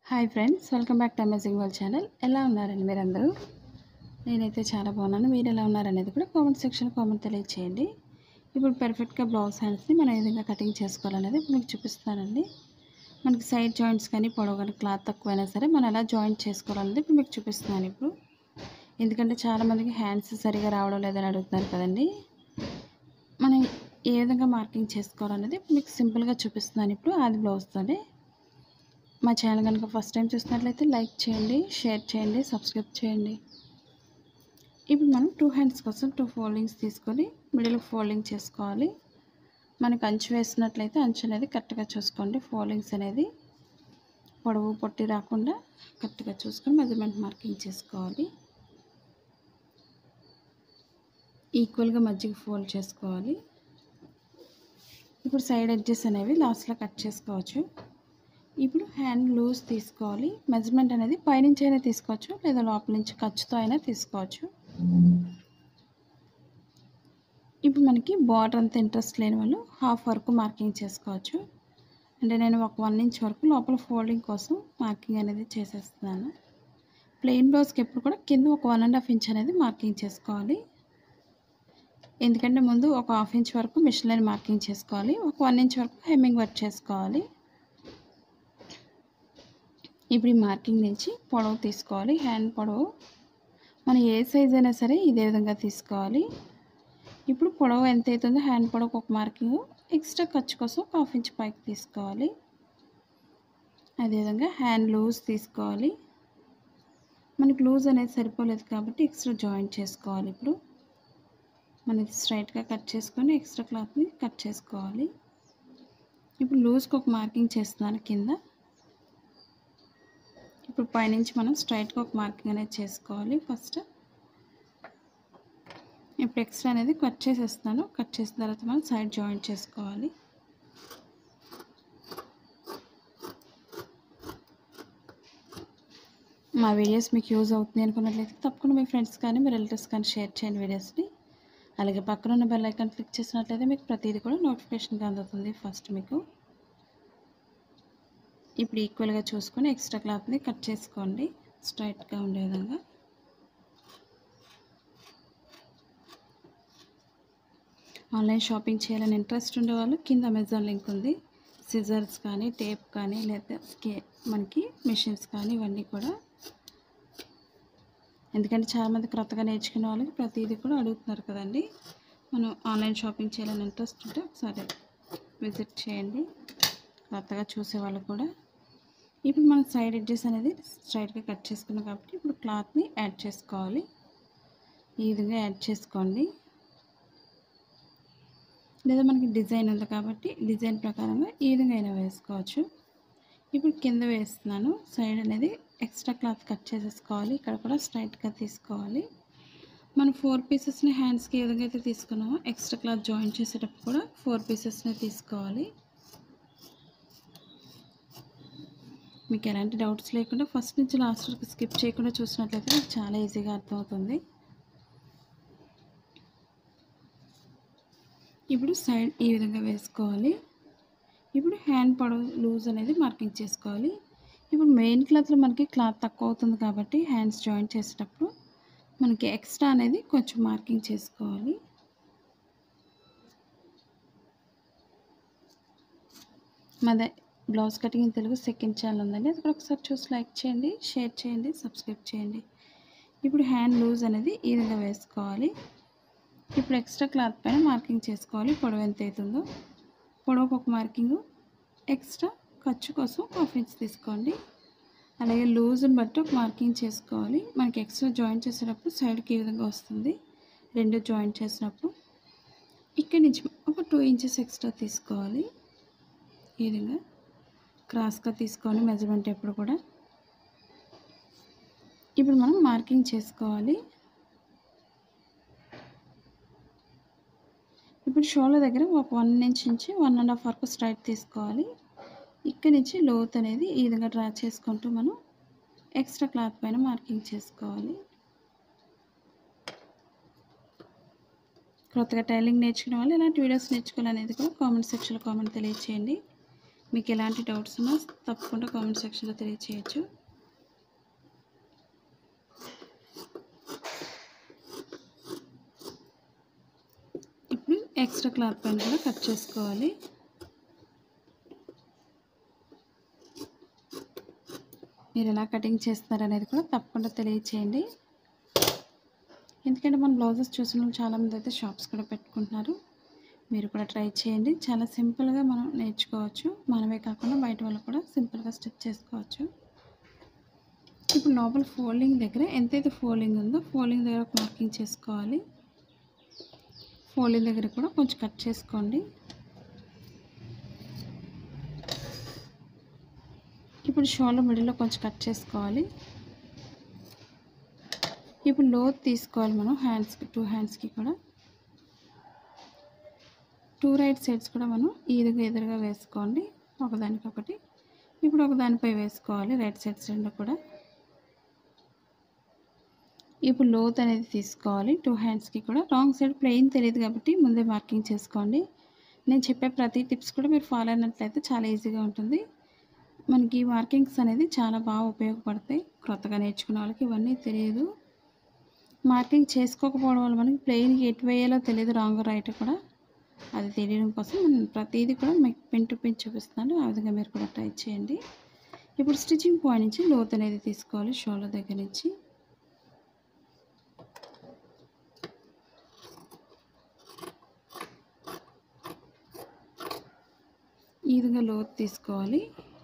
hi friends welcome back to amazing world channel ఎలా ఉన్నారండి మీరందరూ నేనైతే చాలా బాగున్నాను మీరు ఎలా ఉన్నారనేది కూడా కామెంట్ సెక్షన్ కామెంట్ తెలియచేయండి ఇప్పుడు పర్ఫెక్ట్గా బ్లౌజ్ హ్యాండ్స్ని మనం ఏ విధంగా కటింగ్ చేసుకోవాలనేది ఇప్పుడు మీకు చూపిస్తానండి మనకి సైడ్ జాయింట్స్ కానీ పొడవు కానీ క్లాత్ తక్కువైనా సరే మనం ఎలా జాయింట్ చేసుకోవాలనేది ఇప్పుడు మీకు చూపిస్తున్నాను ఇప్పుడు ఎందుకంటే చాలామందికి హ్యాండ్స్ సరిగా రావడం లేదని అడుగుతున్నారు కదండి మనం ఏ విధంగా మార్కింగ్ చేసుకోవాలనేది ఇప్పుడు మీకు సింపుల్గా చూపిస్తున్నాను ఇప్పుడు అది బ్లౌజ్తోనే మా ఛానల్ కనుక ఫస్ట్ టైం చూసినట్లయితే లైక్ చేయండి షేర్ చేయండి సబ్స్క్రైబ్ చేయండి ఇప్పుడు మనం టూ హ్యాండ్స్ కోసం టూ ఫోల్డింగ్స్ తీసుకొని మిడిల్ ఫోల్డింగ్ చేసుకోవాలి మనకి అంచు వేసినట్లయితే అంచు అనేది కరెక్ట్గా చూసుకోండి ఫోల్డింగ్స్ అనేది పొడవు పొట్టి రాకుండా కరెక్ట్గా చూసుకొని మెజర్మెంట్ మార్కింగ్ చేసుకోవాలి ఈక్వల్గా మధ్యకి ఫోల్డ్ చేసుకోవాలి ఇప్పుడు సైడ్ ఎడ్జెస్ అనేవి లాస్ట్లో కట్ చేసుకోవచ్చు ఇప్పుడు హ్యాండ్ లూజ్ తీసుకోవాలి మెజర్మెంట్ అనేది పైనుంచి అయినా తీసుకోవచ్చు లేదా లోపల నుంచి ఖర్చుతో అయినా తీసుకోవచ్చు ఇప్పుడు మనకి బార్డర్ అంత ఇంట్రెస్ట్ లేని వాళ్ళు హాఫ్ వరకు మార్కింగ్ చేసుకోవచ్చు అంటే నేను ఒక వన్ ఇంచ్ వరకు లోపల ఫోల్డింగ్ కోసం మార్కింగ్ అనేది చేసేస్తున్నాను ప్లెయిన్ బ్లౌజ్కి ఎప్పుడు కూడా కింద ఒక వన్ అండ్ హాఫ్ ఇంచ్ అనేది మార్కింగ్ చేసుకోవాలి ఎందుకంటే ముందు ఒక హాఫ్ ఇంచ్ వరకు మిషన్ లైన్ మార్కింగ్ చేసుకోవాలి ఒక వన్ ఇంచ్ వరకు హెమ్మింగ్ వర్క్ చేసుకోవాలి ఇప్పుడు ఈ మార్కింగ్ నుంచి పొడవు తీసుకోవాలి హ్యాండ్ పొడవు మనం ఏ సైజ్ అయినా సరే ఇదే విధంగా తీసుకోవాలి ఇప్పుడు పొడవు ఎంత అవుతుందో హ్యాండ్ పొడవుకు ఒక మార్కింగ్ ఎక్స్ట్రా ఖర్చు కోసం ఒక హాఫ్ ఇంచ్ పైకి తీసుకోవాలి అదేవిధంగా హ్యాండ్ లూజ్ తీసుకోవాలి మనకి లూజ్ అనేది సరిపోలేదు కాబట్టి ఎక్స్ట్రా జాయింట్ చేసుకోవాలి ఇప్పుడు మనది స్ట్రైట్గా కట్ చేసుకొని ఎక్స్ట్రా క్లాత్ని కట్ చేసుకోవాలి ఇప్పుడు లూజ్కి ఒక మార్కింగ్ చేస్తున్నాను కింద ఇప్పుడు పైనుంచి మనం స్ట్రైట్గా ఒక మార్కింగ్ అనేది చేసుకోవాలి ఫస్ట్ ఇప్పుడు ఎక్స్ట్రా అనేది కట్ చేసేస్తాను కట్ చేసిన తర్వాత మనం సైడ్ జాయింట్ చేసుకోవాలి మా వీడియోస్ మీకు యూజ్ అవుతుంది అనుకున్నట్లయితే తప్పకుండా మీ ఫ్రెండ్స్ కానీ మీ రిలేటివ్స్ కానీ షేర్ చేయండి వీడియోస్ని అలాగే పక్కన ఉన్న బెల్ ఐకాన్ క్లిక్ చేసినట్లయితే మీకు ప్రతిదీ కూడా నోటిఫికేషన్గా అందుతుంది ఫస్ట్ మీకు ఇప్పుడు ఈక్వల్గా చూసుకొని ఎక్స్ట్రా క్లాత్ని కట్ చేసుకోండి స్ట్రైట్గా ఉండే విధంగా ఆన్లైన్ షాపింగ్ చేయాలని ఇంట్రెస్ట్ ఉండేవాళ్ళు కింద అమెజాన్ లింక్ ఉంది సిజర్స్ కానీ టేప్ కానీ లేదా స్కే మనకి మిషన్స్ కానీ ఇవన్నీ కూడా ఎందుకంటే చాలామంది క్రొత్తగా నేర్చుకునే వాళ్ళకి ప్రతిదీ కూడా అడుగుతున్నారు కదండి మనం ఆన్లైన్ షాపింగ్ చేయాలని ఇంట్రెస్ట్ ఉంటే ఒకసారి విజిట్ చేయండి కొత్తగా చూసే వాళ్ళు కూడా ఇప్పుడు మనం సైడ్ ఎడ్జెస్ అనేది స్ట్రైట్గా కట్ చేసుకున్నాం కాబట్టి ఇప్పుడు క్లాత్ని యాడ్ చేసుకోవాలి ఈ విధంగా యాడ్ చేసుకోండి లేదా మనకి డిజైన్ ఉంది కాబట్టి డిజైన్ ప్రకారంగా ఈ విధంగా అయినా వేసుకోవచ్చు ఇప్పుడు కింద వేస్తున్నాను సైడ్ అనేది ఎక్స్ట్రా క్లాత్ కట్ చేసేసుకోవాలి ఇక్కడ కూడా స్ట్రైట్గా తీసుకోవాలి మనం ఫోర్ పీసెస్ని హ్యాండ్స్కి ఏ విధంగా అయితే తీసుకున్నామో ఎక్స్ట్రా క్లాత్ జాయిన్ చేసేటప్పుడు కూడా ఫోర్ పీసెస్ని తీసుకోవాలి మీకు ఎలాంటి డౌట్స్ లేకుండా ఫస్ట్ నుంచి లాస్ట్ వరకు స్కిప్ చేయకుండా చూసినట్లయితే మీకు చాలా ఈజీగా అర్థమవుతుంది ఇప్పుడు సైడ్ ఈ విధంగా వేసుకోవాలి ఇప్పుడు హ్యాండ్ పొడవు లూజ్ అనేది మార్కింగ్ చేసుకోవాలి ఇప్పుడు మెయిన్ క్లాత్లో మనకి క్లాత్ తక్కువ అవుతుంది కాబట్టి హ్యాండ్స్ జాయిన్ చేసేటప్పుడు మనకి ఎక్స్ట్రా అనేది కొంచెం మార్కింగ్ చేసుకోవాలి మాదే blouse cutting Telugu second channel ఉందండి అది కూడా ఒకసారి చూసి లైక్ చేయండి షేర్ చేయండి సబ్స్క్రైబ్ చేయండి ఇప్పుడు హ్యాండ్ లూజ్ అనేది ఈ విధంగా వేసుకోవాలి ఇప్పుడు ఎక్స్ట్రా క్లాత్ పైన మార్కింగ్ చేసుకోవాలి పొడవు ఎంత అవుతుందో పొడవుకు ఒక మార్కింగ్ ఎక్స్ట్రా ఖర్చు కోసం హాఫ్ ఇంచ్ తీసుకోండి అలాగే లూజ్ని బట్టి ఒక మార్కింగ్ చేసుకోవాలి మనకి ఎక్స్ట్రా జాయిన్ చేసేటప్పుడు సైడ్కి ఈ విధంగా వస్తుంది రెండు జాయిన్ చేసినప్పుడు ఇక్కడి నుంచి ఒక టూ ఇంచెస్ ఎక్స్ట్రా తీసుకోవాలి ఈ విధంగా క్రాస్గా తీసుకొని మెజర్మెంట్ ఎప్పుడు కూడా ఇప్పుడు మనం మార్కింగ్ చేసుకోవాలి ఇప్పుడు షోల్డర్ దగ్గర ఒక వన్ ఇంచ్ నుంచి వన్ అండ్ హాఫ్ వరకు స్ట్రైట్ తీసుకోవాలి ఇక్కడి నుంచి లోత్ అనేది ఈ విధంగా డ్రా చేసుకుంటూ మనం ఎక్స్ట్రా క్లాత్ పైన మార్కింగ్ చేసుకోవాలి కొత్తగా టైలింగ్ నేర్చుకునే వాళ్ళు ఇలాంటి వీడియోస్ నేర్చుకోవాలనేది కూడా కామెంట్ సెక్షన్లో కామెంట్ తెలియచేయండి మీకు ఎలాంటి డౌట్స్ ఉన్నా తప్పకుండా కామెంట్ సెక్షన్లో తెలియచేయచ్చు ఇప్పుడు ఎక్స్ట్రా క్లాత్ పైన కూడా కట్ చేసుకోవాలి మీరు ఎలా కటింగ్ చేస్తారనేది కూడా తప్పకుండా తెలియచేయండి ఎందుకంటే మన బ్లౌజెస్ చూసిన వాళ్ళు చాలామంది అయితే షాప్స్ కూడా పెట్టుకుంటున్నారు మీరు కూడా ట్రై చేయండి చాలా సింపుల్గా మనం నేర్చుకోవచ్చు మనమే కాకుండా బయట వాళ్ళు కూడా సింపుల్గా స్టిచ్ చేసుకోవచ్చు ఇప్పుడు లోపల ఫోల్డింగ్ దగ్గర ఎంతైతే ఫోల్డింగ్ ఉందో ఫోల్డింగ్ దగ్గర ఒక మార్కింగ్ చేసుకోవాలి ఫోల్డింగ్ దగ్గర కూడా కొంచెం కట్ చేసుకోండి ఇప్పుడు షోల్డర్ మిడిల్లో కొంచెం కట్ చేసుకోవాలి ఇప్పుడు లోత్ తీసుకోవాలి మనం హ్యాండ్స్కి టూ హ్యాండ్స్కి కూడా టూ రైట్ సైడ్స్ కూడా మనం ఈదుగా ఎదురుగా వేసుకోండి ఒకదానికొకటి ఇప్పుడు ఒక దానిపై వేసుకోవాలి రైట్ సైడ్స్ రెండు కూడా ఇప్పుడు లోత్ అనేది తీసుకోవాలి టూ హ్యాండ్స్కి కూడా రాంగ్ సైడ్ ప్లెయిన్ తెలియదు కాబట్టి ముందే మార్కింగ్ చేసుకోండి నేను చెప్పే ప్రతి టిప్స్ కూడా మీరు ఫాలో అయినట్లయితే చాలా ఈజీగా ఉంటుంది మనకి మార్కింగ్స్ అనేది చాలా బాగా ఉపయోగపడతాయి క్రొత్తగా నేర్చుకునే వాళ్ళకి ఇవన్నీ తెలియదు మార్కింగ్ చేసుకోకపోవడం వల్ల మనకి ప్లెయిన్కి ఎటు వేయాలో తెలియదు రాంగ్ రైట్ కూడా అది తెలియడం కోసం నేను ప్రతిదీ కూడా మీకు పిన్ టు పిన్ చూపిస్తున్నాను ఆ విధంగా మీరు కూడా ట్రై చేయండి ఇప్పుడు స్టిచ్చింగ్ పాయింట్ నుంచి లోత్ అనేది తీసుకోవాలి షోల్డర్ దగ్గర నుంచి ఈ విధంగా లోతు తీసుకోవాలి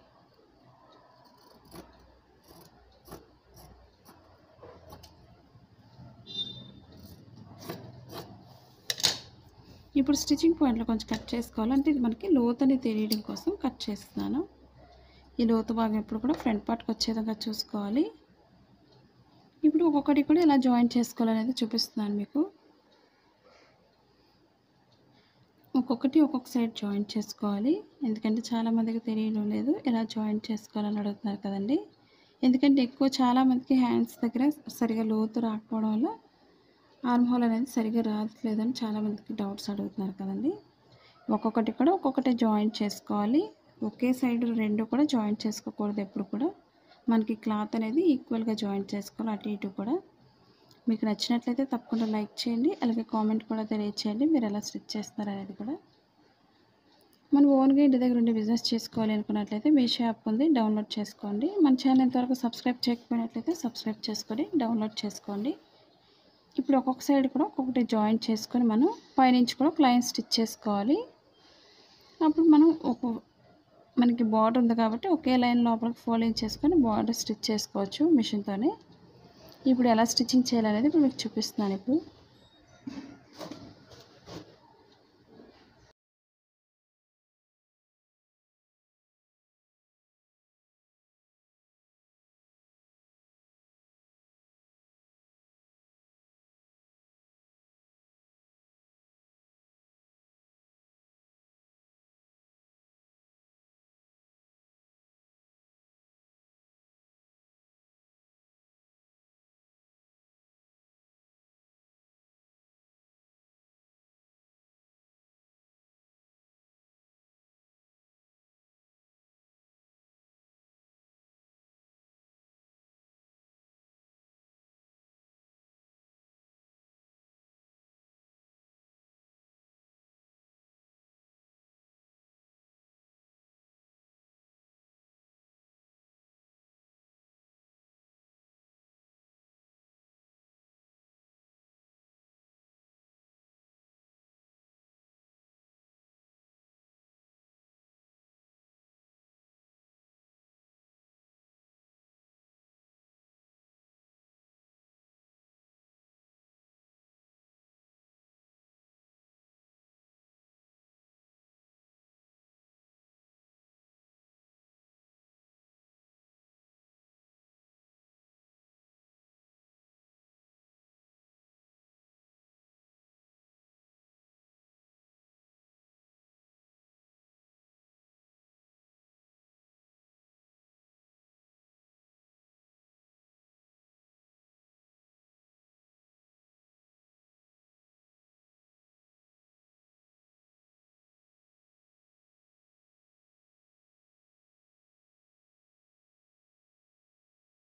ఇప్పుడు స్టిచ్చింగ్ పాయింట్లో కొంచెం కట్ చేసుకోవాలి అంటే ఇది మనకి లోతు అనేది తెలియడం కోసం కట్ చేస్తున్నాను ఈ లోతు భాగం ఎప్పుడు కూడా ఫ్రంట్ పార్ట్కి వచ్చే విధంగా చూసుకోవాలి ఇప్పుడు ఒక్కొక్కటి కూడా ఇలా జాయిన్ చేసుకోవాలనేది చూపిస్తున్నాను మీకు ఒక్కొక్కటి ఒక్కొక్క సైడ్ జాయింట్ చేసుకోవాలి ఎందుకంటే చాలామందికి తెలియడం లేదు ఎలా జాయింట్ చేసుకోవాలని అడుగుతున్నారు కదండి ఎందుకంటే ఎక్కువ చాలామందికి హ్యాండ్స్ దగ్గర సరిగా లోతు రాకపోవడం వల్ల ఆర్మ్ హోల్ అనేది సరిగా రావట్లేదని చాలామందికి డౌట్స్ అడుగుతున్నారు కదండి ఒక్కొక్కటి కూడా ఒక్కొక్కటి జాయింట్ చేసుకోవాలి ఒకే సైడ్ రెండు కూడా జాయింట్ చేసుకోకూడదు ఎప్పుడు కూడా మనకి క్లాత్ అనేది ఈక్వల్గా జాయింట్ చేసుకోవాలి అటు ఇటు కూడా మీకు నచ్చినట్లయితే తప్పకుండా లైక్ చేయండి అలాగే కామెంట్ కూడా తెలియచేయండి మీరు ఎలా స్టిచ్ చేస్తారు అనేది కూడా మనం ఓన్గా ఇంటి దగ్గర ఉండి బిజినెస్ చేసుకోవాలి అనుకున్నట్లయితే మీ షాప్ ఉంది డౌన్లోడ్ చేసుకోండి మన ఛానల్ ఇంతవరకు సబ్స్క్రైబ్ చేయకపోయినట్లయితే సబ్స్క్రైబ్ చేసుకొని డౌన్లోడ్ చేసుకోండి ఇప్పుడు ఒక్కొక్క సైడ్ కూడా ఒక్కొక్కటి జాయింట్ చేసుకొని మనం పైనుంచి కూడా క్లైన్ స్టిచ్ చేసుకోవాలి అప్పుడు మనం ఒక మనకి బార్డర్ ఉంది కాబట్టి ఒకే లైన్ లోపలికి ఫోల్డింగ్ చేసుకొని బార్డర్ స్టిచ్ చేసుకోవచ్చు మిషన్తోనే ఇప్పుడు ఎలా స్టిచ్చింగ్ చేయాలనేది ఇప్పుడు మీకు చూపిస్తున్నాను ఇప్పుడు